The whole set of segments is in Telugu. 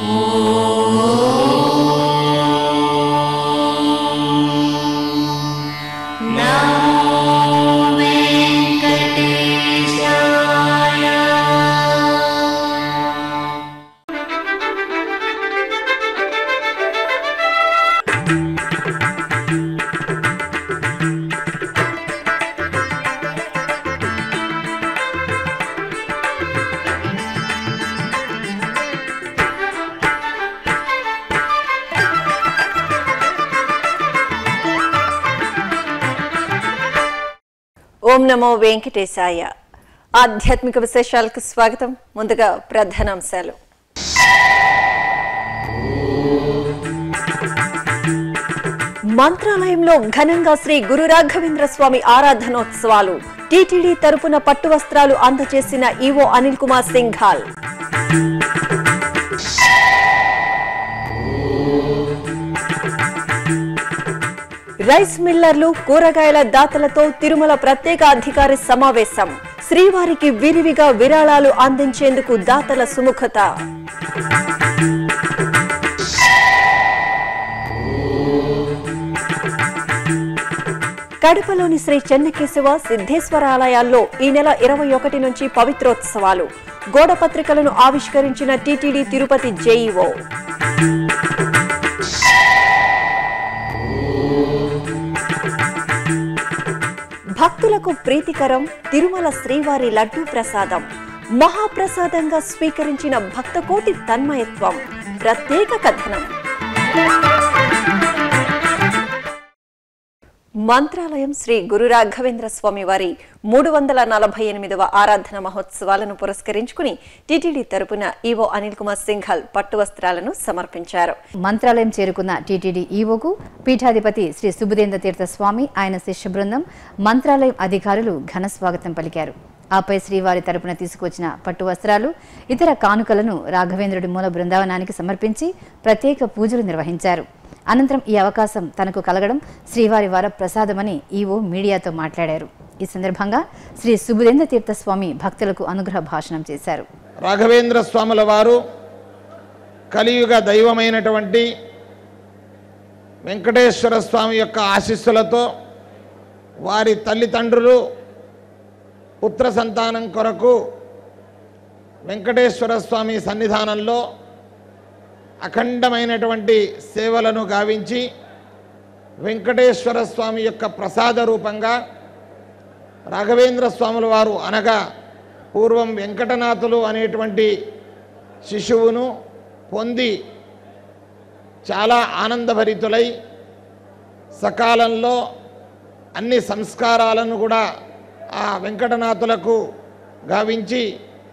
ఓం నమో వెంకటేశాయ ఆధ్యాత్మిక విశేషాలకు స్వాగతం ముందుగా ప్రధానాంశాలు మంత్రాలయంలో ఘనంగా శ్రీ గురు రాఘవేంద్ర స్వామి ఆరాధనోత్సవాలు టీటీడీ తరపున పట్టు వస్త్రాలు అందజేసిన ఈవో అనిల్ కుమార్ సింఘాల్ రైస్ మిల్లర్లు కూరగాయల దాతలతో తిరుమల ప్రత్యేక అధికారి సమావేశం శ్రీవారికి విరివిగా విరాళాలు అందించేందుకు దాతల సుముఖత కడపలోని శ్రీ చెన్నకేశవ సిద్ధేశ్వర ఆలయాల్లో ఈ నెల ఇరవై ఒకటి నుంచి పవిత్రోత్సవాలు గోడ పత్రికలను ఆవిష్కరించిన టీటీడీ తిరుపతి జేఈఓ భక్తులకు ప్రీతికరం తిరుమల శ్రీవారి లడ్డూ ప్రసాదం మహాప్రసాదంగా స్వీకరించిన భక్తకోటి తన్మయత్వం ప్రత్యేక కథనం మంత్రాలయం శ్రీ గురు రాఘవేంద్ర స్వామి వారి మూడు వందల నలభై ఎనిమిదవ ఆరాధన మహోత్సవాలను పురస్కరించుకుని టీటీడీ తరపున ఈవో అనిల్ కుమార్ సింఘాల్ పట్టు వస్త్రాలను సమర్పించారు మంత్రాలయం చేరుకున్న టీటీడీ ఈవోకు పీఠాధిపతి శ్రీ సుబుదేంద్ర తీర్థ స్వామి ఆయన శిష్య బృందం మంత్రాలయం అధికారులు ఘన స్వాగతం పలికారు ఆపై శ్రీవారి తరపున తీసుకొచ్చిన పట్టు వస్త్రాలు ఇతర కానుకలను రాఘవేంద్రుడి మూల బృందావనానికి సమర్పించి ప్రత్యేక పూజలు నిర్వహించారు అనంతరం ఈ అవకాశం తనకు కలగడం శ్రీవారి వార ప్రసాదమని ఈవో మీడియాతో మాట్లాడారు ఈ సందర్భంగా శ్రీ సుబుదేంద్ర తీర్థ స్వామి భక్తులకు అనుగ్రహ భాషణం చేశారు రాఘవేంద్ర స్వాముల వారు కలియుగ దైవమైనటువంటి వెంకటేశ్వర స్వామి యొక్క ఆశీస్సులతో వారి తల్లిదండ్రులు పుత్ర సంతానం కొరకు వెంకటేశ్వర స్వామి సన్నిధానంలో అఖండమైనటువంటి సేవలను గావించి వెంకటేశ్వర స్వామి యొక్క ప్రసాద రూపంగా రాఘవేంద్ర స్వాముల వారు అనగా పూర్వం వెంకటనాథులు అనేటువంటి శిశువును పొంది చాలా ఆనందభరితులై సకాలంలో అన్ని సంస్కారాలను కూడా ఆ వెంకటనాథులకు గావించి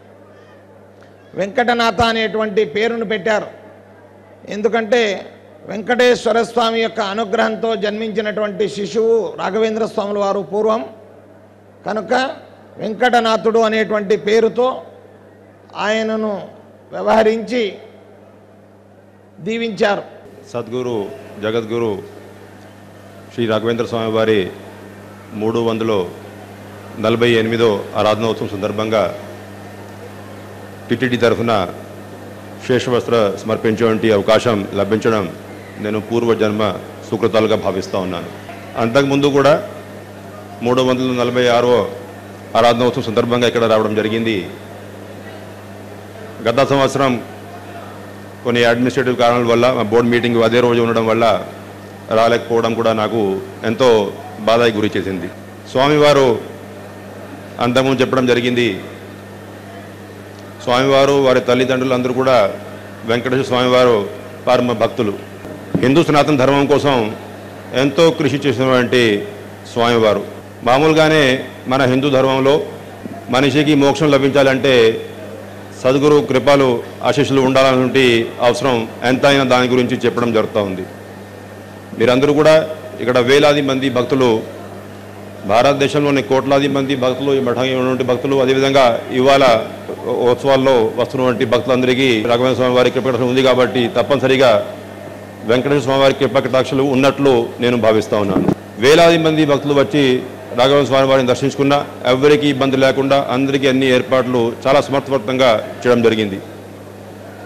వెంకటనాథ అనేటువంటి పేరును పెట్టారు ఎందుకంటే వెంకటేశ్వర స్వామి యొక్క అనుగ్రహంతో జన్మించినటువంటి శిశువు రాఘవేంద్ర స్వాముల వారు పూర్వం కనుక వెంకటనాథుడు అనేటువంటి పేరుతో ఆయనను వ్యవహరించి దీవించారు సద్గురు జగద్గురు శ్రీ రాఘవేంద్ర స్వామి వారి మూడు వందల నలభై ఎనిమిదో ఆరాధనోత్సవం సందర్భంగా టిటిడి తరఫున శేషవస్త్ర సమర్పించేటువంటి అవకాశం లభించడం నేను పూర్వజన్మ సుకృతాలుగా భావిస్తూ ఉన్నాను అంతకుముందు కూడా మూడు వందల నలభై ఆరో ఆరాధనోత్సవం సందర్భంగా ఇక్కడ రావడం జరిగింది గత సంవత్సరం కొన్ని అడ్మినిస్ట్రేటివ్ కారణాల వల్ల మా బోర్డు మీటింగ్ అదే రోజు ఉండడం వల్ల రాలేకపోవడం కూడా నాకు ఎంతో బాధకి గురి చేసింది స్వామివారు అంతకుముందు చెప్పడం జరిగింది స్వామివారు వారి తల్లిదండ్రులు అందరూ కూడా వెంకటేశ్వర స్వామివారు పరమ భక్తులు హిందూ సనాతన ధర్మం కోసం ఎంతో కృషి చేసినటువంటి స్వామివారు మామూలుగానే మన హిందూ ధర్మంలో మనిషికి మోక్షం లభించాలంటే సద్గురు కృపలు ఆశీస్సులు ఉండాలన్నటువంటి అవసరం ఎంతైనా దాని గురించి చెప్పడం జరుగుతూ ఉంది మీరందరూ కూడా ఇక్కడ వేలాది మంది భక్తులు భారతదేశంలోని కోట్లాది మంది భక్తులు ఈ మఠంలో ఉన్నటువంటి భక్తులు అదేవిధంగా ఇవాళ ఉత్సవాల్లో వస్తున్నటువంటి భక్తులందరికీ రాఘవేంద్ర స్వామి వారి కృపకటాక్షం ఉంది కాబట్టి తప్పనిసరిగా వెంకటేశ్వర స్వామి వారి కృపకటాక్షలు ఉన్నట్లు నేను భావిస్తా ఉన్నాను వేలాది మంది భక్తులు వచ్చి రాఘవేంద్ర స్వామి వారిని దర్శించుకున్నా ఎవరికి ఇబ్బంది లేకుండా అందరికీ అన్ని ఏర్పాట్లు చాలా సమర్థవంతంగా చేయడం జరిగింది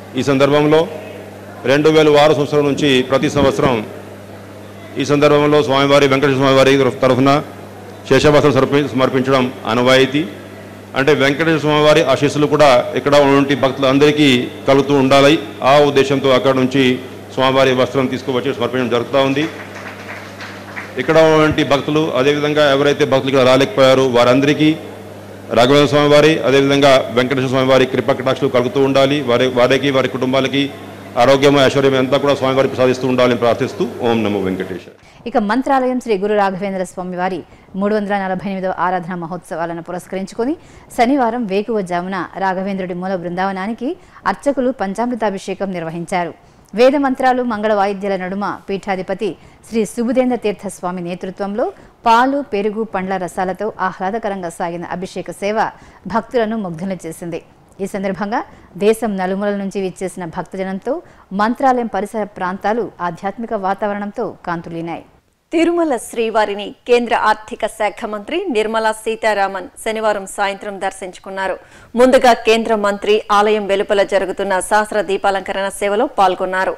ఈ సందర్భంలో రెండు వేల ఆరు సంవత్సరం నుంచి ప్రతి సంవత్సరం ఈ సందర్భంలో స్వామివారి వెంకటేశ్వర స్వామివారి తరఫున శేషవాసం సమర్పి సమర్పించడం ఆనవాయితీ అంటే వెంకటేశ్వర స్వామివారి ఆశీస్సులు కూడా ఇక్కడ ఉన్నటువంటి భక్తులందరికీ కలుగుతూ ఉండాలి ఆ ఉద్దేశంతో అక్కడ నుంచి స్వామివారి వస్త్రం తీసుకువచ్చి సమర్పించడం జరుగుతూ ఉంది ఇక్కడ ఉన్నటువంటి భక్తులు అదేవిధంగా ఎవరైతే భక్తులు ఇక్కడ రాలేకపోయారో వారందరికీ రాఘవేంద్ర స్వామి వారి అదేవిధంగా వెంకటేశ్వర స్వామి వారి కృపా కటాక్షలు కలుగుతూ ఉండాలి వారి వారికి వారి కుటుంబాలకి ఆరోగ్యం ఐశ్వర్యం అంతా కూడా స్వామివారి ప్రసాదిస్తూ ఉండాలని ప్రార్థిస్తూ ఓం నమో వెంకటేశ్వర ఇక మంత్రాలయం శ్రీ గురు రాఘవేంద్ర స్వామి వారి మూడు వందల నలభై ఎనిమిదవ ఆరాధన మహోత్సవాలను పురస్కరించుకొని శనివారం వేకువజామున రాఘవేంద్రుడి మూల బృందావనానికి అర్చకులు పంచామృతాభిషేకం నిర్వహించారు వేద మంత్రాలు మంగళ వాయిద్యాల నడుమ పీఠాధిపతి శ్రీ సుబుదేంద్ర తీర్థ స్వామి నేతృత్వంలో పాలు పెరుగు పండ్ల రసాలతో ఆహ్లాదకరంగా సాగిన అభిషేక సేవ భక్తులను ముగ్ధులు చేసింది ఈ సందర్భంగా దేశం నలుమూలల నుంచి విచ్చేసిన భక్తజనంతో మంత్రాలయం పరిసర ప్రాంతాలు ఆధ్యాత్మిక వాతావరణంతో కాంతులీనాయి తిరుమల శ్రీవారిని కేంద్ర ఆర్థిక శాఖ మంత్రి నిర్మలా సీతారామన్ శనివారం సాయంత్రం దర్శించుకున్నారు ముందుగా కేంద్ర మంత్రి ఆలయం వెలుపల జరుగుతున్న సహస్ర దీపాలంకరణ సేవలో పాల్గొన్నారు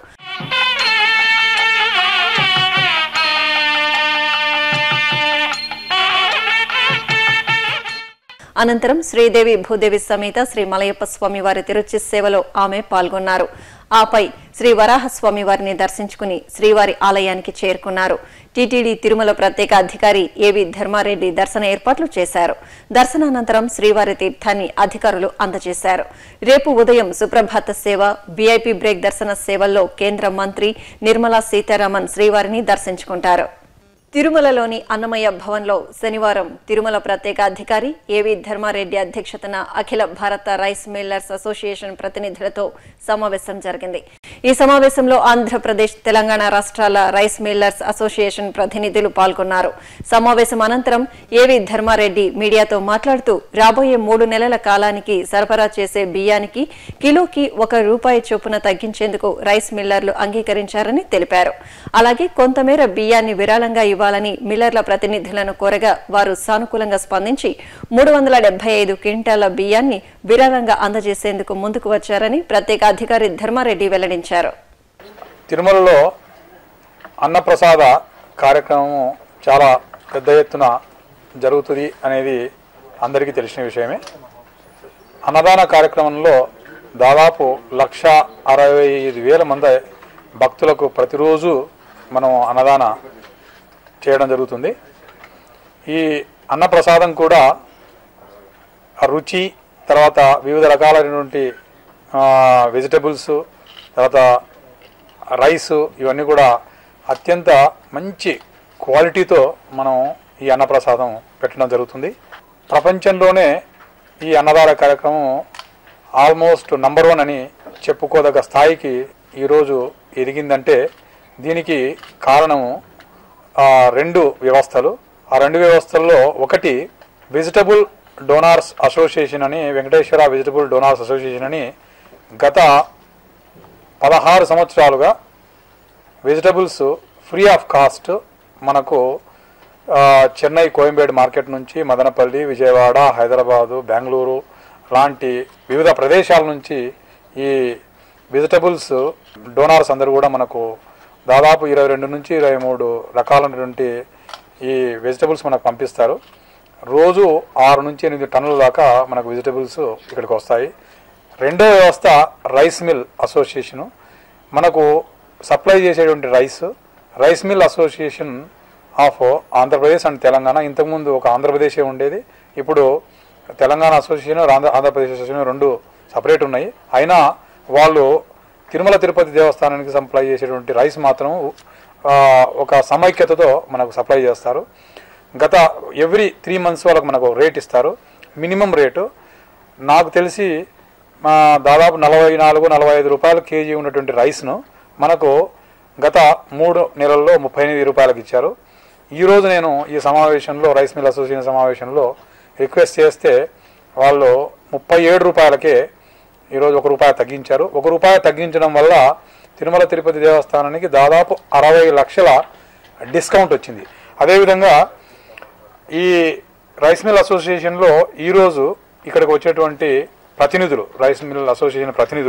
అనంతరం శ్రీదేవి భూదేవి సమేత శ్రీ మలయప్ప స్వామి వారి తిరుచి సేవలో ఆమె పాల్గొన్నారు ఆపై శ్రీ వరాహస్వామి వారిని దర్శించుకుని శ్రీవారి ఆలయానికి చేరుకున్నారు టీటీడీ తిరుమల ప్రత్యేక అధికారి ఏవి ధర్మారెడ్డి దర్శన ఏర్పాట్లు చేశారు దర్శనానంతరం శ్రీవారి తీర్థాన్ని అధికారులు అందజేశారు రేపు ఉదయం సుప్రభాత సేవ వీఐపీ బ్రేక్ దర్శన సేవల్లో కేంద్ర మంత్రి నిర్మలా సీతారామన్ శ్రీవారిని దర్శించుకుంటారు తిరుమలలోని అన్నమయ్య భవన్లో శనివారం తిరుమల ప్రత్యేక అధికారి ఏవి ధర్మారెడ్డి అధ్యక్షతన అఖిల భారత రైస్ మిల్లర్స్ అసోసియేషన్ ప్రతినిధులతో సమావేశం జరిగింది ఈ సమావేశంలో ఆంధ్రప్రదేశ్ తెలంగాణ రాష్ట్రాల రైస్ మిల్లర్స్ అసోసియేషన్ ప్రతినిధులు పాల్గొన్నారు సమావేశం అనంతరం ఏవి ధర్మారెడ్డి మీడియాతో మాట్లాడుతూ రాబోయే మూడు నెలల కాలానికి సరఫరా చేసే బియ్యానికి కిలోకి ఒక రూపాయి చొప్పున తగ్గించేందుకు రైస్ మిల్లర్లు అంగీకరించారని తెలిపారు అలాగే కొంతమేర బియ్యాన్ని విరాళంగా ఇవ్వాలని మిల్లర్ల ప్రతినిధులను కోరగా వారు సానుకూలంగా స్పందించి మూడు వందల డెబ్బై ఐదు క్వింటాల బియ్యాన్ని విరాళంగా అందజేసేందుకు ముందుకు వచ్చారని ప్రత్యేక అధికారి ధర్మారెడ్డి వెల్లడించారు తిరుమలలో అన్నప్రసాద కార్యక్రమం చాలా పెద్ద ఎత్తున జరుగుతుంది అనేది అందరికీ తెలిసిన విషయమే అన్నదాన కార్యక్రమంలో దాదాపు లక్ష అరవై ఐదు వేల మంది భక్తులకు ప్రతిరోజు మనం అన్నదాన చేయడం జరుగుతుంది ఈ అన్నప్రసాదం కూడా ఆ రుచి తర్వాత వివిధ రకాలైనటువంటి వెజిటబుల్స్ తర్వాత రైస్ ఇవన్నీ కూడా అత్యంత మంచి క్వాలిటీతో మనం ఈ అన్నప్రసాదం పెట్టడం జరుగుతుంది ప్రపంచంలోనే ఈ అన్నదాన కార్యక్రమం ఆల్మోస్ట్ నంబర్ వన్ అని చెప్పుకోదగ్గ స్థాయికి ఈరోజు ఎదిగిందంటే దీనికి కారణము ఆ, రెండు వ్యవస్థలు ఆ రెండు వ్యవస్థల్లో ఒకటి వెజిటబుల్ డోనార్స్ అసోసియేషన్ అని వెంకటేశ్వర వెజిటబుల్ డోనార్స్ అసోసియేషన్ అని గత పదహారు సంవత్సరాలుగా వెజిటబుల్స్ ఫ్రీ ఆఫ్ కాస్ట్ మనకు ఆ, చెన్నై కోయంబేడు మార్కెట్ నుంచి మదనపల్లి విజయవాడ హైదరాబాదు బెంగళూరు లాంటి వివిధ ప్రదేశాల నుంచి ఈ వెజిటబుల్స్ డోనార్స్ అందరూ కూడా మనకు దాదాపు ఇరవై రెండు నుంచి ఇరవై మూడు రకాలైనటువంటి ఈ వెజిటబుల్స్ మనకు పంపిస్తారు రోజు ఆరు నుంచి ఎనిమిది టన్నుల దాకా మనకు వెజిటబుల్స్ ఇక్కడికి వస్తాయి రెండో వ్యవస్థ రైస్ మిల్ అసోసియేషను మనకు సప్లై చేసేటువంటి rice rice mill association of Andhra Pradesh and Telangana ఇంతకుముందు ఒక ఆంధ్రప్రదేశే ఉండేది ఇప్పుడు తెలంగాణ అసోసియేషన్ ఆంధ్ర ఆంధ్రప్రదేశ్ అసోసియేషన్ రెండు సపరేట్ ఉన్నాయి అయినా వాళ్ళు తిరుమల తిరుపతి దేవస్థానానికి సప్లై చేసేటువంటి రైస్ మాత్రం ఆ, ఒక సమైక్యతతో మనకు సప్లై చేస్తారు గత ఎవ్రీ త్రీ మంత్స్ వాళ్ళకి మనకు రేట్ ఇస్తారు మినిమం రేటు నాకు తెలిసి మా దాదాపు నలభై నాలుగు నలభై ఐదు రూపాయలు కేజీ ఉన్నటువంటి రైస్ను మనకు గత మూడు నెలల్లో ముప్పై ఎనిమిది రూపాయలకు ఇచ్చారు ఈరోజు నేను ఈ సమావేశంలో రైస్ మిల్ అసోసియేషన్ సమావేశంలో రిక్వెస్ట్ చేస్తే వాళ్ళు ముప్పై ఏడు రూపాయలకే ఈరోజు ఒక రూపాయి తగ్గించారు ఒక రూపాయి తగ్గించడం వల్ల తిరుమల తిరుపతి దేవస్థానానికి దాదాపు అరవై లక్షల డిస్కౌంట్ వచ్చింది అదేవిధంగా ఈ రైస్ మిల్ అసోసియేషన్లో ఈరోజు ఇక్కడికి వచ్చేటువంటి ప్రతినిధులు రైస్ మిల్ అసోసియేషన్ ప్రతినిధులు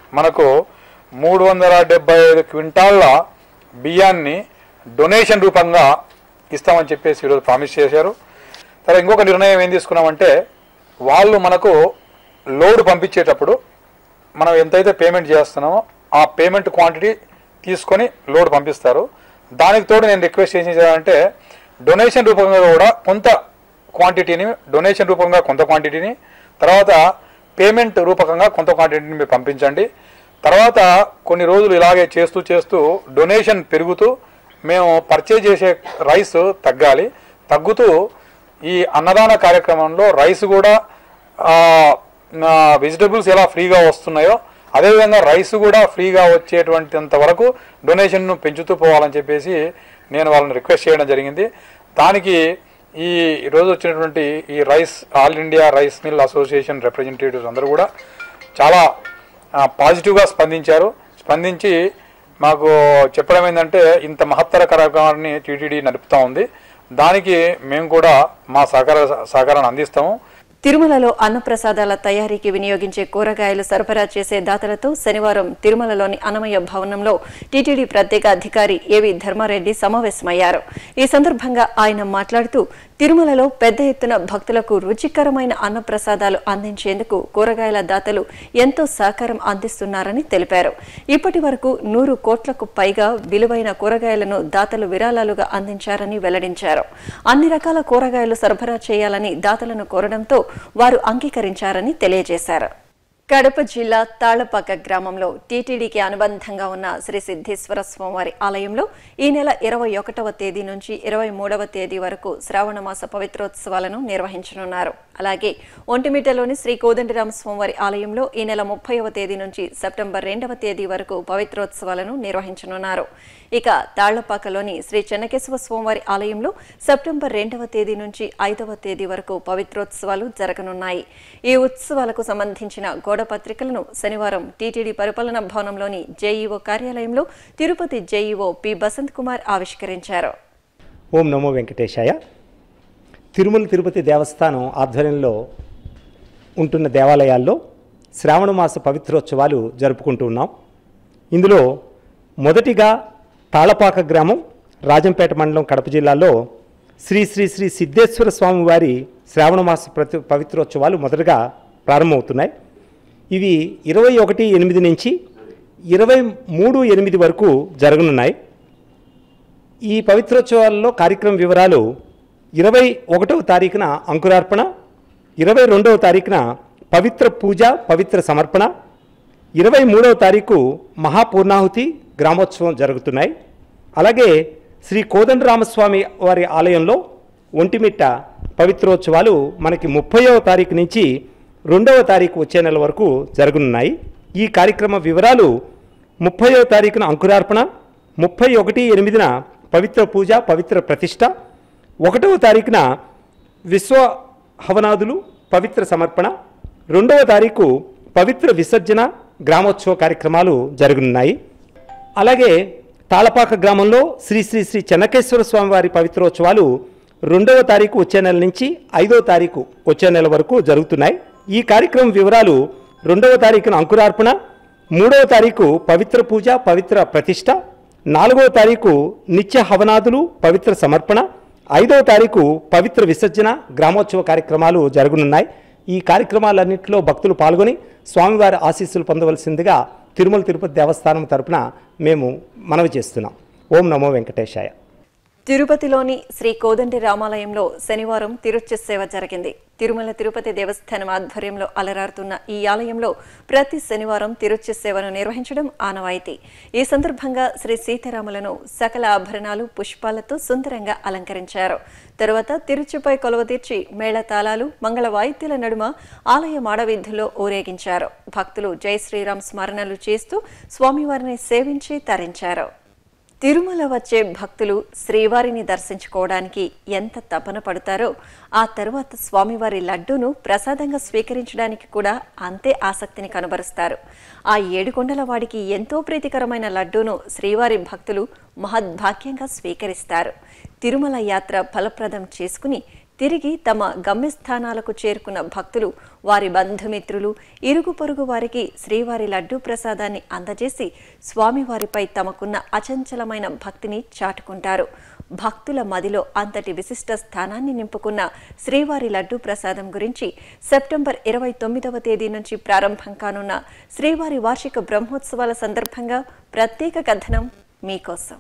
మనకు మూడు వందల డెబ్బై ఐదు క్వింటాళ్ళ బియ్యాన్ని డొనేషన్ రూపంగా ఇస్తామని చెప్పేసి ఈరోజు ప్రామిస్ చేశారు తర్వాత ఇంకొక నిర్ణయం ఏం తీసుకున్నామంటే వాళ్ళు మనకు లోడ్ పంపించేటప్పుడు మనం ఎంతైతే పేమెంట్ చేస్తున్నామో ఆ పేమెంట్ క్వాంటిటీ తీసుకొని లోడ్ పంపిస్తారు దానికి తోడు నేను రిక్వెస్ట్ ఏం చేశానంటే డొనేషన్ రూపంగా కూడా కొంత క్వాంటిటీని డొనేషన్ రూపంగా కొంత క్వాంటిటీని తర్వాత పేమెంట్ రూపకంగా కొంత క్వాంటిటీని మీరు పంపించండి తర్వాత కొన్ని రోజులు ఇలాగే చేస్తూ చేస్తూ డొనేషన్ పెరుగుతూ మేము పర్చేజ్ చేసే రైస్ తగ్గాలి తగ్గుతూ ఈ అన్నదాన కార్యక్రమంలో రైస్ కూడా వెజిటబుల్స్ ఎలా ఫ్రీగా వస్తున్నాయో అదేవిధంగా రైస్ కూడా ఫ్రీగా వచ్చేటువంటింత వరకు డొనేషన్ను పెంచుతూ పోవాలని చెప్పేసి నేను వాళ్ళని రిక్వెస్ట్ చేయడం జరిగింది దానికి ఈ రోజు వచ్చినటువంటి ఈ rice all India rice mill association representatives అందరూ కూడా చాలా ఆ, పాజిటివ్గా స్పందించారు స్పందించి మాకు చెప్పడం ఏంటంటే ఇంత మహత్తర కార్యక్రమాన్ని టీటీడీ నడుపుతా ఉంది దానికి మేము కూడా మా సహకార సహకారాన్ని అందిస్తాము తిరుమలలో అన్నప్రసాదాల తయారీకి వినియోగించే కూరగాయలు సరఫరా చేసే దాతలతో శనివారం తిరుమలలోని అన్నమయ్య భవనంలో టీటీడీ ప్రత్యేక అధికారి ఏవి ధర్మారెడ్డి సమావేశమయ్యారు ఈ సందర్భంగా ఆయన మాట్లాడుతూ తిరుమలలో పెద్ద ఎత్తున భక్తులకు రుచికరమైన అన్నప్రసాదాలు అందించేందుకు కూరగాయల దాతలు ఎంతో సహకారం అందిస్తున్నారని తెలిపారు ఇప్పటి వరకు నూరు కోట్లకు పైగా విలువైన కూరగాయలను దాతలు విరాళాలుగా అందించారని వెల్లడించారు అన్ని రకాల కూరగాయలు సరఫరా చేయాలని దాతలను కోరడంతో వారు అంగీకరించారని తెలియజేశారు కడప జిల్లా తాళ్లపాక గ్రామంలో టీటీడీకి అనుబంధంగా ఉన్న శ్రీ సిద్ధేశ్వర స్వామివారి ఆలయంలో ఈ నెల ఇరవై ఒకటవ తేదీ నుంచి ఇరవై మూడవ తేదీ వరకు శ్రావణమాస పవిత్రోత్సవాలను నిర్వహించనున్నారు అలాగే ఒంటిమిట్టలోని శ్రీ కోదండరామ స్వామివారి ఆలయంలో ఈ నెల ముప్పైవ తేదీ నుంచి సెప్టెంబర్ రెండవ తేదీ వరకు పవిత్రోత్సవాలను నిర్వహించనున్నారు ఇక తాళ్లపాకలోని శ్రీ చెన్నకేశవ స్వామివారి ఆలయంలో సెప్టెంబర్ రెండవ తేదీ నుంచి ఐదవ తేదీ వరకు పవిత్రోత్సవాలు జరగనున్నాయి ఈ ఉత్సవాలకు సంబంధించిన గోడ పత్రికలను శనివారం టీటీడీ పరిపాలన భవనంలోని జేఈఓ కార్యాలయంలో తిరుపతి జేఈఓ పి బసంత్ కుమార్ ఆవిష్కరించారు ఓం నమో వెంకటేశాయ తిరుమల తిరుపతి దేవస్థానం ఆధ్వర్యంలో ఉంటున్న దేవాలయాల్లో శ్రావణ మాస పవిత్రోత్సవాలు జరుపుకుంటూ ఉన్నాం ఇందులో మొదటిగా తాళపాక గ్రామం రాజంపేట మండలం కడప జిల్లాలో శ్రీ శ్రీ శ్రీ సిద్ధేశ్వర స్వామి వారి శ్రావణ మాస ప్రతి పవిత్రోత్సవాలు మొదటగా ప్రారంభమవుతున్నాయి ఇవి ఇరవై ఒకటి ఎనిమిది నుంచి ఇరవై మూడు ఎనిమిది వరకు జరగనున్నాయి ఈ పవిత్రోత్సవాల్లో కార్యక్రమం వివరాలు ఇరవై ఒకటవ తారీఖున అంకురార్పణ ఇరవై రెండవ తారీఖున పవిత్ర పూజ పవిత్ర సమర్పణ ఇరవై మూడవ తారీఖు మహాపూర్ణాహుతి గ్రామోత్సవం జరుగుతున్నాయి అలాగే శ్రీ కోదండరామస్వామి వారి ఆలయంలో ఒంటిమిట్ట పవిత్రోత్సవాలు మనకి ముప్పైవ తారీఖు నుంచి రెండవ తారీఖు వచ్చే నెల వరకు జరగనున్నాయి ఈ కార్యక్రమ వివరాలు ముప్పైవ తారీఖున అంకురార్పణ ముప్పై ఒకటి ఎనిమిదిన పవిత్ర పూజ పవిత్ర ప్రతిష్ట ఒకటవ తారీఖున విశ్వ హవనాదులు పవిత్ర సమర్పణ రెండవ తారీఖు పవిత్ర విసర్జన గ్రామోత్సవ కార్యక్రమాలు జరగనున్నాయి అలాగే తాళపాక గ్రామంలో శ్రీ శ్రీ శ్రీ చెన్నకేశ్వర స్వామి వారి పవిత్రోత్సవాలు రెండవ తారీఖు వచ్చే నెల నుంచి ఐదవ తారీఖు వచ్చే నెల వరకు జరుగుతున్నాయి ఈ కార్యక్రమం వివరాలు రెండవ తారీఖున అంకురార్పణ మూడవ తారీఖు పవిత్ర పూజ పవిత్ర ప్రతిష్ట నాలుగవ తారీఖు నిత్య హవనాదులు పవిత్ర సమర్పణ ఐదవ తారీఖు పవిత్ర విసర్జన గ్రామోత్సవ కార్యక్రమాలు జరగనున్నాయి ఈ కార్యక్రమాలన్నింటిలో భక్తులు పాల్గొని స్వామివారి ఆశీస్సులు పొందవలసిందిగా తిరుమల తిరుపతి దేవస్థానం తరపున మేము మనవి చేస్తున్నాం ఓం నమో వెంకటేశాయ తిరుపతిలోని శ్రీ కోదండి రామాలయంలో శనివారం తిరుచి సేవ జరిగింది తిరుమల తిరుపతి దేవస్థానం ఆధ్వర్యంలో అలరారుతున్న ఈ ఆలయంలో ప్రతి శనివారం తిరుచి సేవను నిర్వహించడం ఆనవాయితీ ఈ సందర్భంగా శ్రీ సీతారాములను సకల ఆభరణాలు పుష్పాలతో సుందరంగా అలంకరించారు తరువాత తిరుచిపై కొలువ తీర్చి మేళతాళాలు మంగళ వాయిద్యాల నడుమ ఆలయ మాడవీధుల్లో ఊరేగించారు భక్తులు జై శ్రీరామ్ స్మరణలు చేస్తూ స్వామివారిని సేవించి తరించారు తిరుమల వచ్చే భక్తులు శ్రీవారిని దర్శించుకోవడానికి ఎంత తపన పడతారో ఆ తరువాత స్వామివారి లడ్డూను ప్రసాదంగా స్వీకరించడానికి కూడా అంతే ఆసక్తిని కనబరుస్తారు ఆ ఏడుకొండల వాడికి ఎంతో ప్రీతికరమైన లడ్డూను శ్రీవారి భక్తులు మహద్భాగ్యంగా స్వీకరిస్తారు తిరుమల యాత్ర ఫలప్రదం చేసుకుని తిరిగి తమ గమ్యస్థానాలకు చేరుకున్న భక్తులు వారి బంధుమిత్రులు ఇరుగు పొరుగు వారికి శ్రీవారి లడ్డూ ప్రసాదాన్ని అందజేసి స్వామివారిపై తమకున్న అచంచలమైన భక్తిని చాటుకుంటారు భక్తుల మదిలో అంతటి విశిష్ట స్థానాన్ని నింపుకున్న శ్రీవారి లడ్డూ ప్రసాదం గురించి సెప్టెంబర్ ఇరవై తొమ్మిదవ తేదీ నుంచి ప్రారంభం కానున్న శ్రీవారి వార్షిక బ్రహ్మోత్సవాల సందర్భంగా ప్రత్యేక కథనం మీకోసం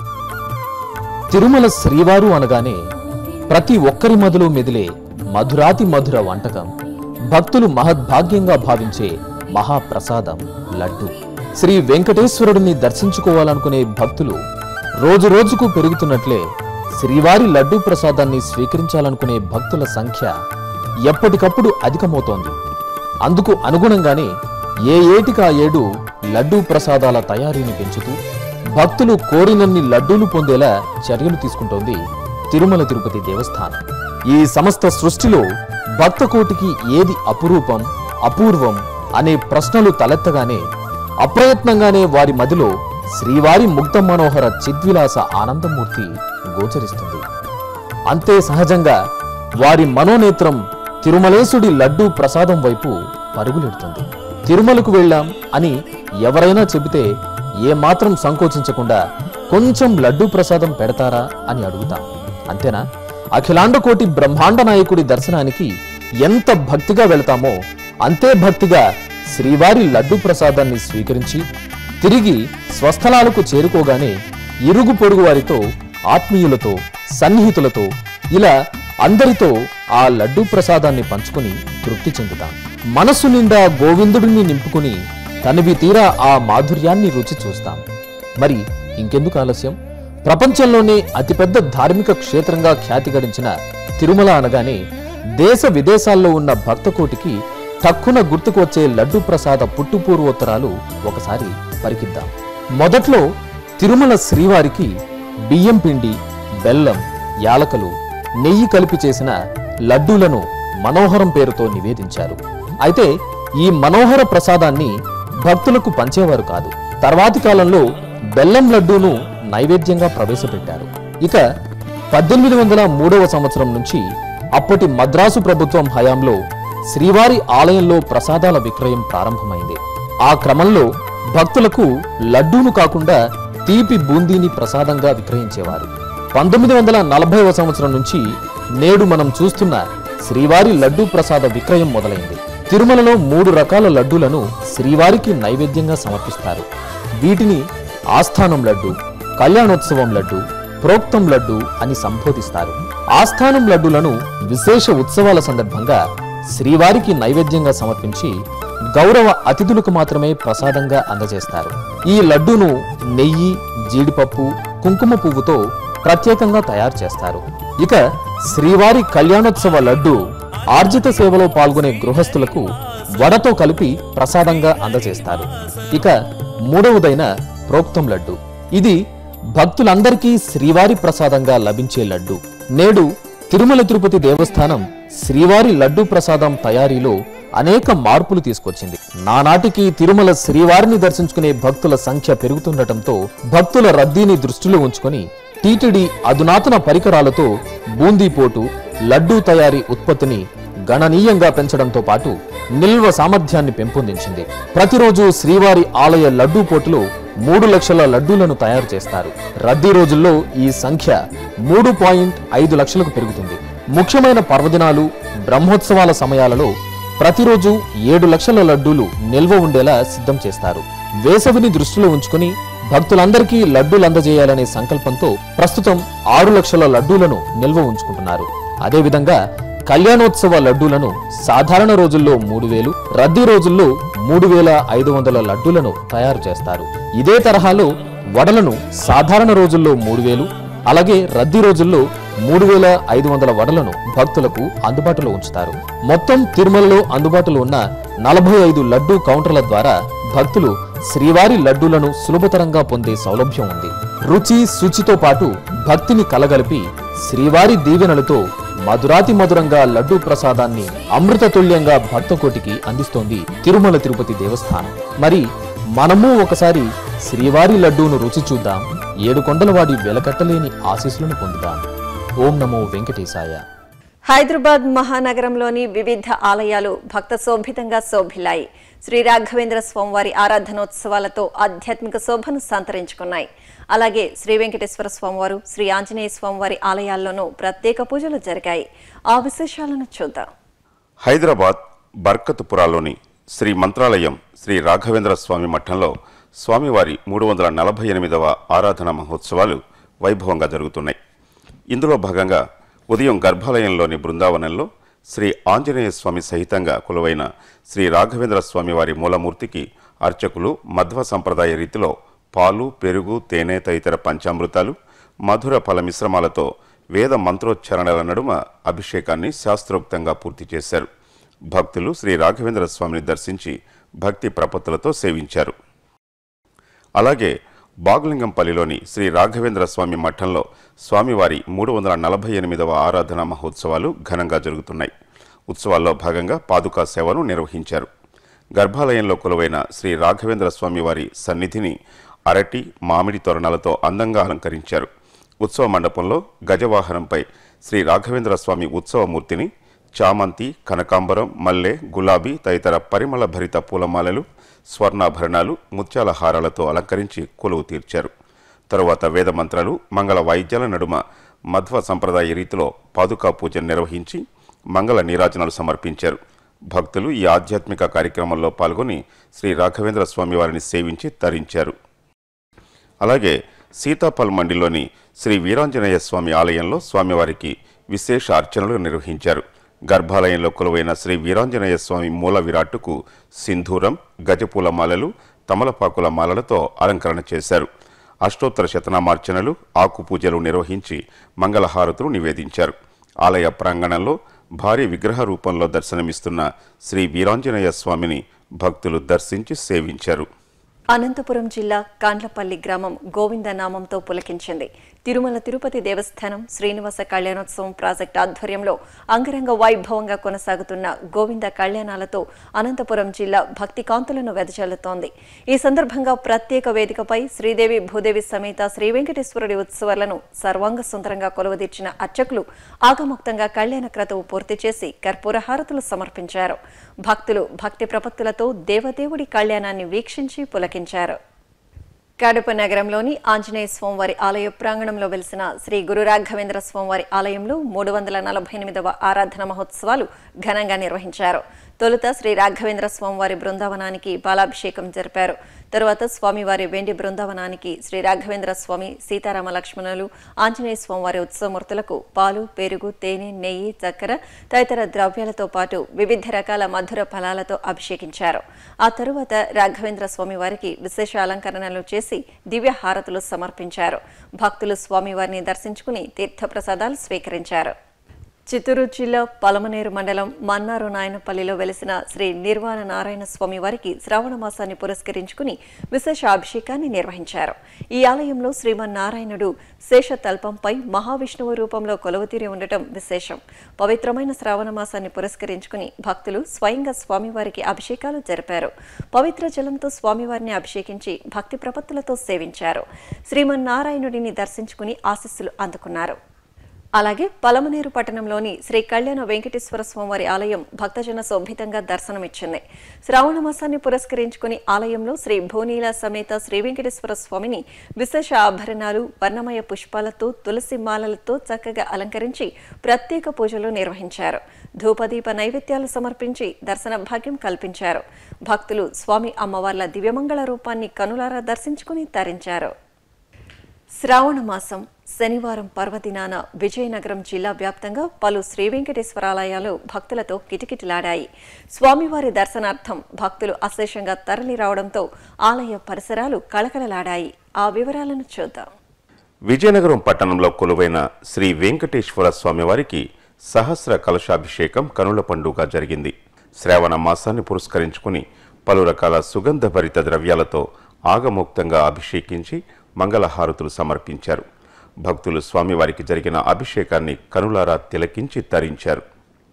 తిరుమల శ్రీవారు అనగానే ప్రతి ఒక్కరి మదిలో మెదిలే మధురాతి మధుర వంటకం భక్తులు మహద్భాగ్యంగా భావించే మహాప్రసాదం లడ్డు శ్రీ వెంకటేశ్వరుడిని దర్శించుకోవాలనుకునే భక్తులు రోజు రోజుకు పెరుగుతున్నట్లే శ్రీవారి లడ్డూ ప్రసాదాన్ని స్వీకరించాలనుకునే భక్తుల సంఖ్య ఎప్పటికప్పుడు అధికమవుతోంది అందుకు అనుగుణంగానే ఏ ఏటికా ఏడు లడ్డూ ప్రసాదాల తయారీని పెంచుతూ భక్తులు కోరినన్ని లడ్డూలు పొందేలా చర్యలు తీసుకుంటోంది తిరుమల తిరుపతి దేవస్థానం ఈ సమస్త సృష్టిలో భక్తకోటికి ఏది అపురూపం అపూర్వం అనే ప్రశ్నలు తలెత్తగానే అప్రయత్నంగానే వారి మదిలో శ్రీవారి ముగ్ధ మనోహర చిద్విలాస ఆనందమూర్తి గోచరిస్తుంది అంతే సహజంగా వారి మనోనేత్రం తిరుమలేశుడి లడ్డూ ప్రసాదం వైపు పరుగులెడుతుంది తిరుమలకు వెళ్ళాం అని ఎవరైనా చెబితే ఏమాత్రం సంకోచించకుండా కొంచెం లడ్డూ ప్రసాదం పెడతారా అని అడుగుతాం అంతేనా అఖిలాండ కోటి బ్రహ్మాండ నాయకుడి దర్శనానికి ఎంత భక్తిగా వెళతామో అంతే భక్తిగా శ్రీవారి లడ్డూ ప్రసాదాన్ని స్వీకరించి తిరిగి స్వస్థలాలకు చేరుకోగానే ఇరుగు పొరుగు వారితో ఆత్మీయులతో సన్నిహితులతో ఇలా అందరితో ఆ లడ్డూ ప్రసాదాన్ని పంచుకుని తృప్తి చెందుతాం మనసు నిండా గోవిందుడిని నింపుకుని తనివి తీరా ఆ మాధుర్యాన్ని రుచి చూస్తాం మరి ఇంకెందుకు ఆలస్యం ప్రపంచంలోనే అతిపెద్ద ధార్మిక క్షేత్రంగా ఖ్యాతి గడించిన తిరుమల అనగానే దేశ విదేశాల్లో ఉన్న భక్తకోటికి తక్కున గుర్తుకు వచ్చే లడ్డు ప్రసాద పుట్టుపూర్వోత్తరాలు ఒకసారి పరికిద్దాం మొదట్లో తిరుమల శ్రీవారికి బియ్యం పిండి బెల్లం యాలకలు నెయ్యి కలిపి చేసిన లడ్డూలను మనోహరం పేరుతో నివేదించారు అయితే ఈ మనోహర ప్రసాదాన్ని భక్తులకు పంచేవారు కాదు తర్వాతి కాలంలో బెల్లం లడ్డూను నైవేద్యంగా ప్రవేశపెట్టారు ఇక పద్దెనిమిది వందల మూడవ సంవత్సరం నుంచి అప్పటి మద్రాసు ప్రభుత్వం హయాంలో శ్రీవారి ఆలయంలో ప్రసాదాల విక్రయం ప్రారంభమైంది ఆ క్రమంలో భక్తులకు లడ్డూను కాకుండా తీపి బూందీని ప్రసాదంగా విక్రయించేవారు పంతొమ్మిది వందల నలభైవ సంవత్సరం నుంచి నేడు మనం చూస్తున్న శ్రీవారి లడ్డూ ప్రసాద విక్రయం మొదలైంది తిరుమలలో మూడు రకాల లడ్డూలను శ్రీవారికి నైవేద్యంగా సమర్పిస్తారు వీటిని ఆస్థానం లడ్డు కళ్యాణోత్సవం లడ్డు ప్రోక్తం లడ్డు అని సంబోధిస్తారు ఆస్థానం లడ్డులను విశేష ఉత్సవాల సందర్భంగా శ్రీవారికి నైవేద్యంగా సమర్పించి గౌరవ అతిథులకు మాత్రమే ప్రసాదంగా అందజేస్తారు ఈ లడ్డూను నెయ్యి జీడిపప్పు కుంకుమ పువ్వుతో ప్రత్యేకంగా తయారు చేస్తారు ఇక శ్రీవారి కళ్యాణోత్సవ లడ్డు ఆర్జిత సేవలో పాల్గొనే గృహస్థులకు వడతో కలిపి ప్రసాదంగా అందజేస్తారు ఇక మూడవదైన ప్రోక్తం లడ్డు ఇది భక్తులందరికీ శ్రీవారి ప్రసాదంగా లభించే లడ్డు నేడు తిరుమల తిరుపతి దేవస్థానం శ్రీవారి లడ్డు ప్రసాదం తయారీలో అనేక మార్పులు తీసుకొచ్చింది నానాటికి తిరుమల శ్రీవారిని దర్శించుకునే భక్తుల సంఖ్య పెరుగుతుండటంతో భక్తుల రద్దీని దృష్టిలో ఉంచుకొని టీటీడీ అధునాతన పరికరాలతో బూందీపోటు లడ్డూ తయారీ ఉత్పత్తిని గణనీయంగా పెంచడంతో పాటు నిల్వ సామర్థ్యాన్ని పెంపొందించింది ప్రతిరోజు శ్రీవారి ఆలయ లడ్డూ పోటులో మూడు లక్షల లడ్డూలను తయారు చేస్తారు రద్దీ రోజుల్లో ఈ సంఖ్య మూడు పాయింట్ ఐదు లక్షలకు పెరుగుతుంది ముఖ్యమైన పర్వదినాలు బ్రహ్మోత్సవాల సమయాలలో ప్రతిరోజు ఏడు లక్షల లడ్డూలు నిల్వ ఉండేలా సిద్ధం చేస్తారు వేసవిని దృష్టిలో ఉంచుకుని భక్తులందరికీ లడ్డూలు అందజేయాలనే సంకల్పంతో ప్రస్తుతం ఆరు లక్షల లడ్డూలను నిల్వ ఉంచుకుంటున్నారు అదేవిధంగా కళ్యాణోత్సవ లడ్డూలను సాధారణ రోజుల్లో మూడు వేలు రద్దీ రోజుల్లో మూడు వేల ఐదు వందల లడ్డూలను తయారు చేస్తారు ఇదే తరహాలో వడలను సాధారణ రోజుల్లో మూడు వేలు అలాగే రద్దీ రోజుల్లో మూడు వేల ఐదు వందల వడలను భక్తులకు అందుబాటులో ఉంచుతారు మొత్తం తిరుమలలో అందుబాటులో ఉన్న నలభై ఐదు లడ్డూ కౌంటర్ల ద్వారా భక్తులు శ్రీవారి లడ్డూలను సులభతరంగా పొందే సౌలభ్యం ఉంది రుచి శుచితో పాటు భక్తిని కలగలిపి శ్రీవారి దీవెనలతో మధురాతి మధురంగా లడ్డూ ప్రసాదాన్ని అమృతతుల్యంగా భక్తకోటికి అందిస్తోంది తిరుమల తిరుపతి దేవస్థానం మరి మనము ఒకసారి శ్రీవారి లడ్డూను రుచి చూద్దాం ఏడు కొండలవాడి వెలకట్టలేని ఆశీస్సులను పొందుదాం ఓం నమో వెంకటేశాయ హైదరాబాద్ మహానగరంలోని వివిధ ఆలయాలు భక్త శోభితంగా శోభిల్లాయి శ్రీ రాఘవేంద్ర స్వామివారి ఆరాధనోత్సవాలతో ఆధ్యాత్మిక శోభను సంతరించుకున్నాయి అలాగే శ్రీ వెంకటేశ్వర స్వామివారు శ్రీ ఆంజనేయ స్వామివారి ఆలయాల్లోనూ ప్రత్యేక పూజలు జరిగాయి ఆ విశేషాలను చూద్దాం హైదరాబాద్ బర్కత్పురాలోని శ్రీ మంత్రాలయం శ్రీ రాఘవేంద్ర స్వామి మఠంలో స్వామివారి మూడు వందల నలభై ఎనిమిదవ ఆరాధన మహోత్సవాలు వైభవంగా జరుగుతున్నాయి ఇందులో భాగంగా ఉదయం గర్భాలయంలోని బృందావనంలో శ్రీ ఆంజనేయ స్వామి సహితంగా కొలువైన శ్రీ రాఘవేంద్ర స్వామి వారి మూలమూర్తికి అర్చకులు మధ్వ సంప్రదాయ రీతిలో పాలు పెరుగు తేనె తదితర పంచామృతాలు మధుర ఫల మిశ్రమాలతో వేద మంత్రోచ్చారణల నడుమ అభిషేకాన్ని శాస్త్రోక్తంగా పూర్తి చేశారు భక్తులు శ్రీ రాఘవేంద్ర స్వామిని దర్శించి భక్తి ప్రపత్తులతో సేవించారు అలాగే బాగులింగంపల్లిలోని శ్రీ రాఘవేంద్ర స్వామి మఠంలో స్వామివారి మూడు వందల నలభై ఎనిమిదవ ఆరాధన మహోత్సవాలు ఘనంగా జరుగుతున్నాయి ఉత్సవాల్లో భాగంగా పాదుకా సేవను నిర్వహించారు గర్భాలయంలో కొలువైన శ్రీ రాఘవేంద్ర స్వామి వారి సన్నిధిని అరటి మామిడి తోరణాలతో అందంగా అలంకరించారు ఉత్సవ మండపంలో గజవాహనంపై శ్రీ రాఘవేంద్ర స్వామి ఉత్సవమూర్తిని చామంతి కనకాంబరం మల్లె గులాబీ తదితర పరిమళ భరిత పూలమాలలు స్వర్ణాభరణాలు ముత్యాల హారాలతో అలంకరించి కొలువు తీర్చారు తరువాత వేద మంత్రాలు మంగళ వాయిద్యాల నడుమ మధ్వ సంప్రదాయ రీతిలో పాదుకా పూజ నిర్వహించి మంగళ నీరాజనాలు సమర్పించారు భక్తులు ఈ ఆధ్యాత్మిక కార్యక్రమంలో పాల్గొని శ్రీ రాఘవేంద్ర స్వామి వారిని సేవించి తరించారు అలాగే సీతాపల్ మండిలోని శ్రీ వీరాంజనేయ స్వామి ఆలయంలో స్వామివారికి విశేష అర్చనలు నిర్వహించారు గర్భాలయంలో కొలువైన శ్రీ వీరాంజనేయ స్వామి మూల విరాట్టుకు సింధూరం గజపూల మాలలు తమలపాకుల మాలలతో అలంకరణ చేశారు అష్టోత్తర శతనామార్చనలు ఆకు పూజలు నిర్వహించి మంగళహారతులు నివేదించారు ఆలయ ప్రాంగణంలో భారీ విగ్రహ రూపంలో దర్శనమిస్తున్న శ్రీ వీరాంజనేయ స్వామిని భక్తులు దర్శించి సేవించారు అనంతపురం జిల్లా కాండ్లపల్లి గ్రామం గోవింద నామంతో పులకించింది తిరుమల తిరుపతి దేవస్థానం శ్రీనివాస కళ్యాణోత్సవం ప్రాజెక్టు ఆధ్వర్యంలో అంగరంగ వైభవంగా కొనసాగుతున్న గోవింద కళ్యాణాలతో అనంతపురం జిల్లా భక్తి కాంతులను వెదజల్లుతోంది ఈ సందర్భంగా ప్రత్యేక వేదికపై శ్రీదేవి భూదేవి సమేత శ్రీ వెంకటేశ్వరుడి ఉత్సవాలను సర్వాంగ సుందరంగా కొలువదీర్చిన అర్చకులు ఆగముక్తంగా కళ్యాణ క్రతువు పూర్తి చేసి కర్పూర హారతులు సమర్పించారు భక్తులు భక్తి ప్రపత్తులతో దేవదేవుడి కళ్యాణాన్ని వీక్షించి పులకించారు కడప నగరంలోని ఆంజనేయ స్వామివారి ఆలయ ప్రాంగణంలో వెలిసిన శ్రీ గురు రాఘవేంద్ర స్వామివారి ఆలయంలో మూడు వందల నలభై ఎనిమిదవ ఆరాధన మహోత్సవాలు ఘనంగా నిర్వహించారు తొలుత శ్రీ రాఘవేంద్ర స్వామివారి బృందావనానికి బాలాభిషేకం జరిపారు తరువాత స్వామివారి వెండి బృందావనానికి శ్రీ రాఘవేంద్ర స్వామి సీతారామ లక్ష్మణులు ఆంజనేయ స్వామివారి ఉత్సవమూర్తులకు పాలు పెరుగు తేనె నెయ్యి చక్కెర తదితర ద్రవ్యాలతో పాటు వివిధ రకాల మధుర ఫలాలతో అభిషేకించారు ఆ తరువాత రాఘవేంద్ర స్వామి వారికి విశేష అలంకరణలు చేసి దివ్య హారతులు సమర్పించారు భక్తులు స్వామివారిని దర్శించుకుని తీర్థప్రసాదాలు స్వీకరించారు చిత్తూరు జిల్లా పలమనేరు మండలం మన్నారు నాయనపల్లిలో వెలిసిన శ్రీ నిర్వాణ నారాయణ స్వామి వారికి శ్రావణ మాసాన్ని పురస్కరించుకుని విశేష అభిషేకాన్ని నిర్వహించారు ఈ ఆలయంలో శ్రీమన్నారాయణుడు శేషతల్పంపై మహావిష్ణువు రూపంలో కొలువుతీరి ఉండటం విశేషం పవిత్రమైన శ్రావణ మాసాన్ని పురస్కరించుకుని భక్తులు స్వయంగా స్వామివారికి అభిషేకాలు జరిపారు పవిత్ర జలంతో స్వామివారిని అభిషేకించి భక్తి ప్రపత్తులతో సేవించారు శ్రీమన్నారాయణుడిని దర్శించుకుని ఆశీస్సులు అందుకున్నారు అలాగే పలమనేరు పట్టణంలోని శ్రీ కళ్యాణ వెంకటేశ్వర స్వామివారి ఆలయం భక్తజన శోభితంగా దర్శనమిచ్చింది శ్రావణ మాసాన్ని పురస్కరించుకుని ఆలయంలో శ్రీ భూనీల సమేత శ్రీ వెంకటేశ్వర స్వామిని విశేష ఆభరణాలు వర్ణమయ పుష్పాలతో తులసి మాలలతో చక్కగా అలంకరించి ప్రత్యేక పూజలు నిర్వహించారు ధూపదీప నైవేద్యాలు సమర్పించి దర్శన భాగ్యం కల్పించారు భక్తులు స్వామి అమ్మవార్ల దివ్యమంగళ రూపాన్ని కనులారా దర్శించుకుని తరించారు శ్రావణ మాసం శనివారం పర్వదినాన విజయనగరం జిల్లా వ్యాప్తంగా పలు శ్రీ వెంకటేశ్వర ఆలయాలు భక్తులతో కిటకిటలాడాయి స్వామివారి దర్శనార్థం భక్తులు అశేషంగా తరలి రావడంతో ఆలయ పరిసరాలు కళకళలాడాయి ఆ వివరాలను చూద్దాం విజయనగరం పట్టణంలో కొలువైన శ్రీ వెంకటేశ్వర స్వామివారికి సహస్ర కలశాభిషేకం కనుల పండుగ జరిగింది శ్రావణ మాసాన్ని పురస్కరించుకుని పలు రకాల సుగంధ భరిత ద్రవ్యాలతో ఆగమోక్తంగా అభిషేకించి మంగళహారతులు సమర్పించారు భక్తులు స్వామివారికి జరిగిన అభిషేకాన్ని కనులారా తిలకించి తరించారు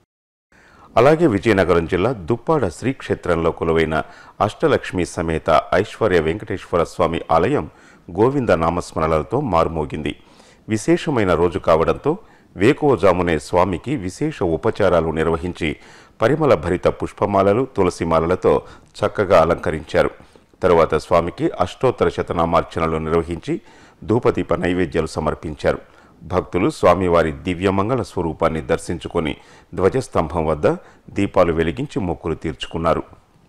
అలాగే విజయనగరం జిల్లా దుప్పాడ శ్రీక్షేత్రంలో కొలువైన అష్టలక్ష్మి సమేత ఐశ్వర్య వెంకటేశ్వర స్వామి ఆలయం గోవింద నామస్మరణలతో మారుమోగింది విశేషమైన రోజు కావడంతో వేకువజామునే స్వామికి విశేష ఉపచారాలు నిర్వహించి పరిమళ భరిత పుష్పమాలలు తులసిమాలలతో చక్కగా అలంకరించారు తరువాత స్వామికి అష్టోత్తర శతనామార్చనలు నిర్వహించి ధూపదీప నైవేద్యాలు సమర్పించారు భక్తులు స్వామివారి దివ్యమంగళ స్వరూపాన్ని దర్శించుకొని ధ్వజస్తంభం వద్ద దీపాలు వెలిగించి మొక్కులు తీర్చుకున్నారు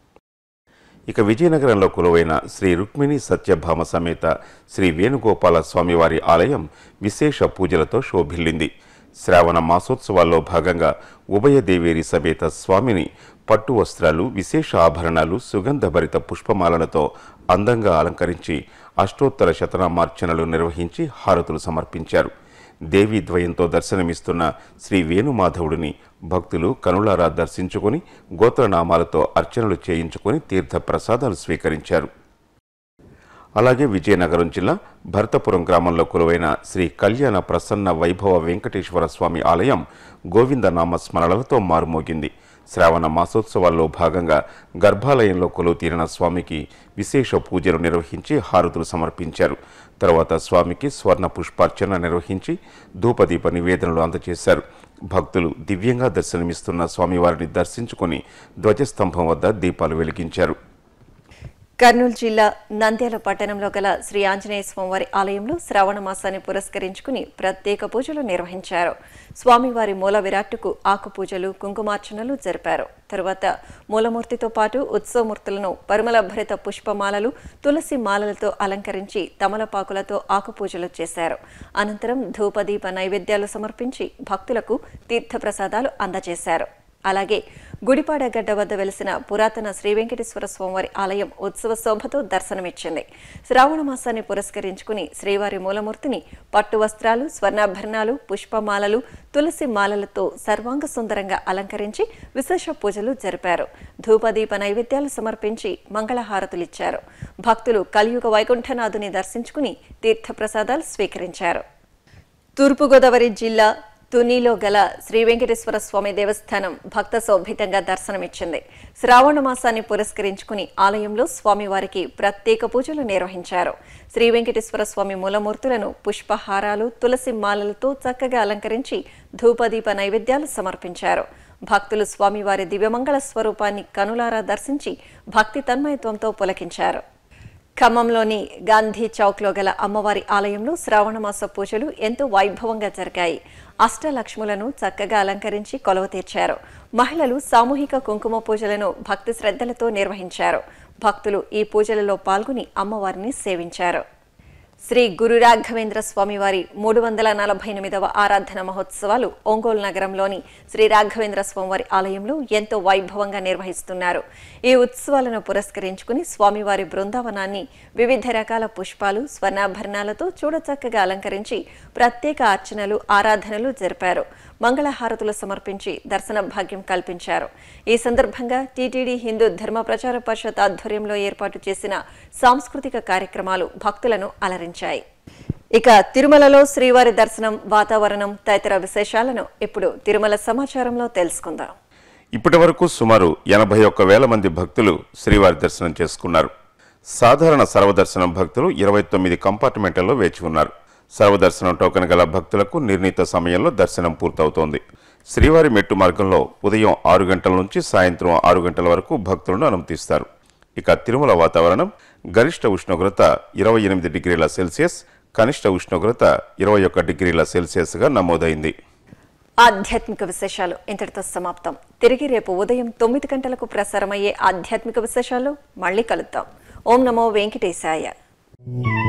ఇక విజయనగరంలో కొలువైన శ్రీ రుక్మిణి సత్యభామ సమేత శ్రీ వేణుగోపాల స్వామివారి ఆలయం విశేష పూజలతో శోభిల్లింది శ్రావణ మాసోత్సవాల్లో భాగంగా ఉభయదేవేరి సమేత స్వామిని పట్టు వస్త్రాలు విశేష ఆభరణాలు సుగంధభరిత పుష్పమాలలతో అందంగా అలంకరించి అష్టోత్తర శతనామార్చనలు నిర్వహించి హారతులు సమర్పించారు దేవీ ద్వయంతో దర్శనమిస్తున్న శ్రీ వేణుమాధవుడిని భక్తులు కనులారా దర్శించుకుని గోత్రనామాలతో అర్చనలు చేయించుకుని తీర్థ ప్రసాదాలు స్వీకరించారు అలాగే విజయనగరం జిల్లా భరతపురం గ్రామంలో కొలువైన శ్రీ కళ్యాణ ప్రసన్న వైభవ వెంకటేశ్వర స్వామి ఆలయం గోవిందనామ స్మరణలతో మారుమోగింది శ్రావణ మాసోత్సవాల్లో భాగంగా గర్భాలయంలో కొలువు తీరిన స్వామికి విశేష పూజలు నిర్వహించి హారతులు సమర్పించారు తర్వాత స్వామికి స్వర్ణ పుష్పార్చన నిర్వహించి ధూపదీప నివేదనలు అందజేశారు భక్తులు దివ్యంగా దర్శనమిస్తున్న స్వామివారిని దర్శించుకుని ధ్వజస్తంభం వద్ద దీపాలు వెలిగించారు కర్నూలు జిల్లా నంద్యాల పట్టణంలో గల శ్రీ ఆంజనేయ స్వామివారి ఆలయంలో శ్రావణ మాసాన్ని పురస్కరించుకుని ప్రత్యేక పూజలు నిర్వహించారు స్వామివారి మూల విరాట్టుకు ఆకు పూజలు కుంకుమార్చనలు జరిపారు తరువాత మూలమూర్తితో పాటు ఉత్సవమూర్తులను పరిమళ భరిత పుష్పమాలలు తులసి మాలలతో అలంకరించి తమలపాకులతో ఆకు పూజలు చేశారు అనంతరం ధూపదీప నైవేద్యాలు సమర్పించి భక్తులకు తీర్థప్రసాదాలు అందజేశారు అలాగే గుడిపాడ గడ్డ వద్ద వెలిసిన పురాతన శ్రీ వెంకటేశ్వర స్వామివారి ఆలయం ఉత్సవ శోభతో దర్శనమిచ్చింది శ్రావణ మాసాన్ని పురస్కరించుకుని శ్రీవారి మూలమూర్తిని పట్టు వస్త్రాలు స్వర్ణాభరణాలు పుష్పమాలలు తులసి మాలలతో సర్వాంగ సుందరంగా అలంకరించి విశేష పూజలు జరిపారు ధూపదీప నైవేద్యాలు సమర్పించి మంగళహారతులిచ్చారు భక్తులు కలియుగ వైకుంఠనాథుని దర్శించుకుని తీర్థప్రసాదాలు స్వీకరించారు తూర్పుగోదావరి జిల్లా తునిలో గల శ్రీ వెంకటేశ్వర స్వామి దేవస్థానం భక్త శోభితంగా దర్శనమిచ్చింది శ్రావణ మాసాన్ని పురస్కరించుకుని ఆలయంలో స్వామివారికి ప్రత్యేక పూజలు నిర్వహించారు శ్రీ వెంకటేశ్వర స్వామి మూలమూర్తులను పుష్పహారాలు తులసి మాలలతో చక్కగా అలంకరించి ధూపదీప నైవేద్యాలు సమర్పించారు భక్తులు స్వామివారి దివ్యమంగళ స్వరూపాన్ని కనులారా దర్శించి భక్తి తన్మయత్వంతో పులకించారు ఖమ్మంలోని గాంధీ చౌక్లో గల అమ్మవారి ఆలయంలో శ్రావణమాస పూజలు ఎంతో వైభవంగా జరిగాయి అష్టలక్ష్ములను చక్కగా అలంకరించి కొలవ తీర్చారు మహిళలు సామూహిక కుంకుమ పూజలను భక్తి శ్రద్ధలతో నిర్వహించారు భక్తులు ఈ పూజలలో పాల్గొని అమ్మవారిని సేవించారు శ్రీ గురు రాఘవేంద్ర స్వామివారి మూడు వందల నలభై ఎనిమిదవ ఆరాధన మహోత్సవాలు ఒంగోలు నగరంలోని శ్రీ రాఘవేంద్ర స్వామివారి ఆలయంలో ఎంతో వైభవంగా నిర్వహిస్తున్నారు ఈ ఉత్సవాలను పురస్కరించుకుని స్వామివారి బృందావనాన్ని వివిధ రకాల పుష్పాలు స్వర్ణాభరణాలతో చూడచక్కగా అలంకరించి ప్రత్యేక అర్చనలు ఆరాధనలు జరిపారు మంగళహారతులు సమర్పించి దర్శన భాగ్యం కల్పించారు ఈ సందర్భంగా టీటీడీ హిందూ ధర్మ ప్రచార పరిషత్ ఆధ్వర్యంలో ఏర్పాటు చేసిన సాంస్కృతిక కార్యక్రమాలు భక్తులను అలరించాయి ఇక తిరుమలలో శ్రీవారి దర్శనం వాతావరణం తదితర విశేషాలను ఇప్పుడు తిరుమల సమాచారంలో తెలుసుకుందాం ఇప్పటి వరకు సుమారు ఎనభై ఒక్క వేల మంది భక్తులు శ్రీవారి దర్శనం చేసుకున్నారు సాధారణ సర్వదర్శనం భక్తులు ఇరవై తొమ్మిది కంపార్ట్మెంట్లలో వేచి ఉన్నారు సర్వదర్శనం టోకెన్ గల భక్తులకు నిర్ణీత సమయంలో దర్శనం పూర్తవుతోంది శ్రీవారి మెట్టు మార్గంలో ఉదయం ఆరు గంటల నుంచి సాయంత్రం ఆరు గంటల వరకు భక్తులను అనుమతిస్తారు ఇక తిరుమల వాతావరణం గరిష్ట ఉష్ణోగ్రత ఇరవై ఎనిమిది డిగ్రీల సెల్సియస్ కనిష్ట ఉష్ణోగ్రత ఇరవై ఒక్క డిగ్రీల సెల్సియస్గా నమోదైంది ఆధ్యాత్మిక విశేషాలు ఇంతటితో సమాప్తం తిరిగి రేపు ఉదయం తొమ్మిది గంటలకు ప్రసారమయ్యే ఆధ్యాత్మిక విశేషాలు మళ్ళీ కలుద్దాం ఓం నమో వెంకటేశాయ